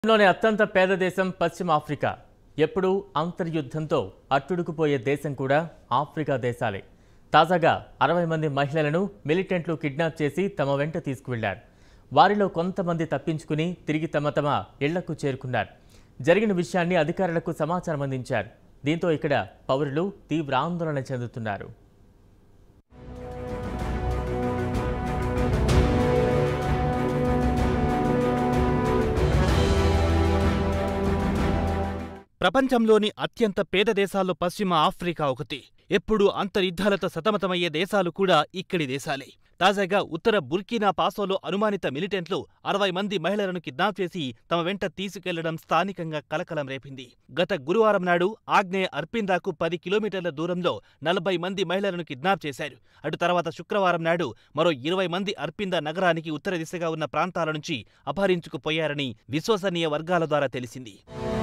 లోని అత్యంత పేద దేశం పశ్చిమ ఆఫ్రికా ఎప్పుడూ అంతర్యుద్ధంతో అట్టుడుకుపోయే దేశం కూడా ఆఫ్రికా దేశాలే తాజాగా అరవై మంది మహిళలను మిలిటెంట్లు కిడ్నాప్ చేసి తమ వెంట తీసుకువెళ్లారు వారిలో కొంతమంది తప్పించుకుని తిరిగి తమ తమ ఇళ్లకు చేరుకున్నారు జరిగిన విషయాన్ని అధికారులకు సమాచారం అందించారు దీంతో ఇక్కడ పౌరులు తీవ్ర ఆందోళన చెందుతున్నారు ప్రపంచంలోని అత్యంత పేద దేశాల్లో పశ్చిమ ఆఫ్రికా ఒకటి ఎప్పుడూ అంతర్యుద్ధాలతో సతమతమయ్యే దేశాలు కూడా ఇక్కడి దేశాలే తాజాగా ఉత్తర బుర్కీనా పాసోలో అనుమానిత మిలిటెంట్లు అరవై మంది మహిళలను కిడ్నాప్ చేసి తమ వెంట తీసుకెళ్లడం స్థానికంగా కలకలం రేపింది గత గురువారం నాడు ఆగ్నేయ అర్పిందాకు పది కిలోమీటర్ల దూరంలో నలభై మంది మహిళలను కిడ్నాప్ చేశారు అటు తర్వాత శుక్రవారం నాడు మరో ఇరవై మంది అర్పిందా నగరానికి ఉత్తర దిశగా ఉన్న ప్రాంతాల నుంచి అపహరించుకుపోయారని విశ్వసనీయ వర్గాల ద్వారా తెలిసింది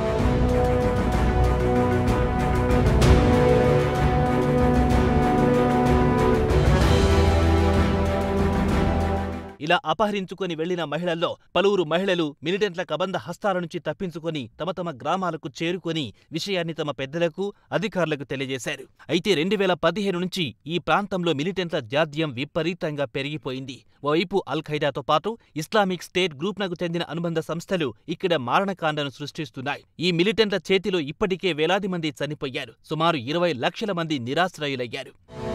ఇలా అపహరించుకొని వెళ్లిన మహిళల్లో పలువురు మహిళలు మిలిటెంట్ల కబంధ హస్తాల నుంచి తప్పించుకొని తమ తమ గ్రామాలకు చేరుకొని విషయాన్ని తమ పెద్దలకు అధికారులకు తెలియజేశారు అయితే రెండు వేల పదిహేను నుంచి ఈ ప్రాంతంలో మిలిటెంట్ల జాడ్యం విపరీతంగా పెరిగిపోయింది ఓవైపు అల్ ఖైదాతో పాటు ఇస్లామిక్ స్టేట్ గ్రూప్నకు చెందిన అనుబంధ సంస్థలు ఇక్కడ మారణకాండను సృష్టిస్తున్నాయి ఈ మిలిటెంట్ల చేతిలో ఇప్పటికే వేలాది మంది చనిపోయారు సుమారు ఇరవై లక్షల మంది నిరాశ్రయులయ్యారు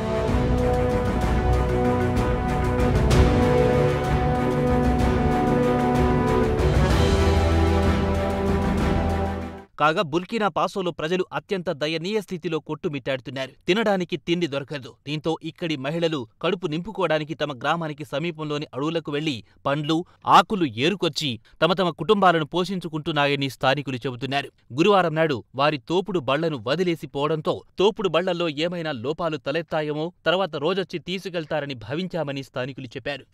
కాగా బుర్కినా పాసోలో ప్రజలు అత్యంత దయనీయ స్థితిలో కొట్టుమిట్టాడుతున్నారు తినడానికి తిండి దొరకదు దీంతో ఇక్కడి మహిళలు కడుపు నింపుకోవడానికి తమ గ్రామానికి సమీపంలోని అడవులకు వెళ్లి పండ్లు ఆకులు ఏరుకొచ్చి తమ తమ కుటుంబాలను పోషించుకుంటున్నాయని స్థానికులు చెబుతున్నారు గురువారం నాడు వారి తోపుడు బళ్లను వదిలేసి పోవడంతో తోపుడు బళ్లలో ఏమైనా లోపాలు తలెత్తాయేమో తర్వాత రోజొచ్చి తీసుకెళ్తారని భావించామని స్థానికులు చెప్పారు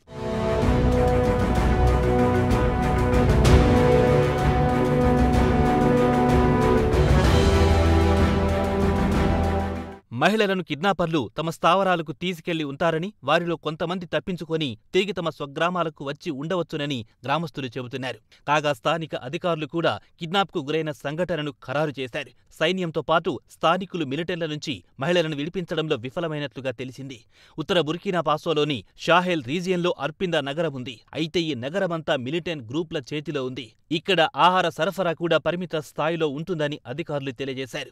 మహిళలను కిడ్నాపర్లు తమ స్థావరాలకు తీసుకెళ్లి ఉంటారని వారిలో కొంతమంది తప్పించుకొని తిరిగి తమ స్వగ్రామాలకు వచ్చి ఉండవచ్చునని గ్రామస్తులు చెబుతున్నారు కాగా స్థానిక అధికారులు కూడా కిడ్నాప్కు గురైన సంఘటనను ఖరారు చేశారు సైన్యంతో పాటు స్థానికులు మిలిటెంట్ల నుంచి మహిళలను విడిపించడంలో విఫలమైనట్లుగా తెలిసింది ఉత్తర బుర్కీనా పాసోలోని షాహెల్ రీజియన్లో అర్పిందా నగరం ఉంది అయితే ఈ నగరమంతా మిలిటెంట్ గ్రూప్ల చేతిలో ఉంది ఇక్కడ ఆహార సరఫరా కూడా పరిమిత స్థాయిలో ఉంటుందని అధికారులు తెలియజేశారు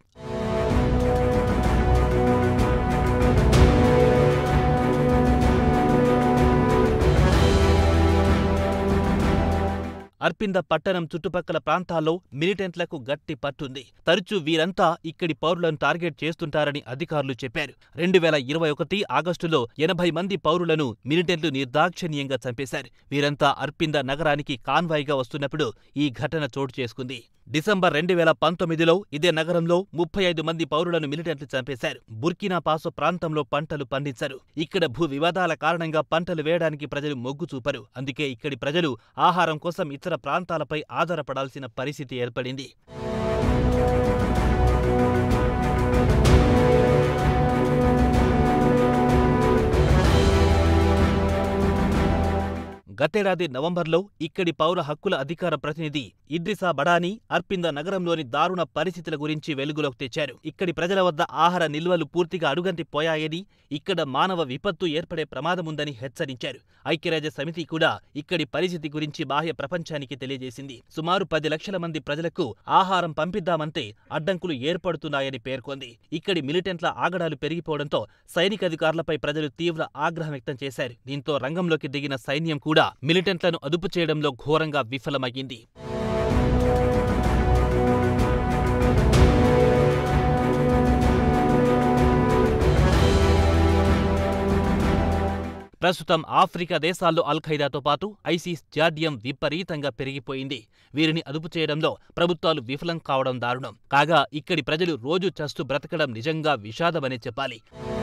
అర్పింద పట్టణం చుట్టుపక్కల ప్రాంతాల్లో మిలిటెంట్లకు గట్టి పట్టుంది తరచూ వీరంతా ఇక్కడి పౌరులను టార్గెట్ చేస్తుంటారని అధికారులు చెప్పారు రెండు వేల ఇరవై ఒకటి ఆగస్టులో ఎనభై మంది పౌరులను మిలిటెంట్లు నిర్దాక్షిణ్యంగా చంపేశారు వీరంతా అర్పింద నగరానికి కాన్వాయ్గా వస్తున్నప్పుడు ఈ ఘటన చోటు చేసుకుంది డిసెంబర్ రెండు వేల పంతొమ్మిదిలో ఇదే నగరంలో ముప్పై ఐదు మంది పౌరులను మిలిటెంట్లు చంపేశారు బుర్కినా పాసో ప్రాంతంలో పంటలు పండించరు ఇక్కడ భూ వివాదాల కారణంగా పంటలు వేయడానికి ప్రజలు మొగ్గు చూపరు అందుకే ఇక్కడి ప్రజలు ఆహారం కోసం ఇతర ప్రాంతాలపై ఆధారపడాల్సిన పరిస్థితి ఏర్పడింది గతేడాది నవంబర్లో ఇక్కడి పౌర హక్కుల అధికార ప్రతినిధి ఇద్రిసా బడానీ అర్పింద నగరంలోని దారుణ పరిస్థితుల గురించి వెలుగులోకి తెచ్చారు ఇక్కడి ప్రజల వద్ద ఆహార నిల్వలు పూర్తిగా అడుగంటిపోయాయని ఇక్కడ మానవ విపత్తు ఏర్పడే ప్రమాదముందని హెచ్చరించారు ఐక్యరాజ్య సమితి కూడా ఇక్కడి పరిస్థితి గురించి బాహ్య ప్రపంచానికి తెలియజేసింది సుమారు పది లక్షల మంది ప్రజలకు ఆహారం పంపిద్దామంటే అడ్డంకులు ఏర్పడుతున్నాయని పేర్కొంది ఇక్కడి మిలిటెంట్ల ఆగడాలు పెరిగిపోవడంతో సైనికాధికారులపై ప్రజలు తీవ్ర ఆగ్రహం వ్యక్తం చేశారు దీంతో రంగంలోకి దిగిన సైన్యం కూడా మిలిటెంట్లను అదుపు చేయడంలో ఘోరంగా విఫలమయ్యింది ప్రస్తుతం ఆఫ్రికా దేశాల్లో అల్ ఖైదాతో పాటు ఐసిస్ జాడ్యం విపరీతంగా పెరిగిపోయింది వీరిని అదుపు చేయడంలో ప్రభుత్వాలు విఫలం కావడం దారుణం కాగా ఇక్కడి ప్రజలు రోజు చస్తూ బ్రతకడం నిజంగా విషాదమనే చెప్పాలి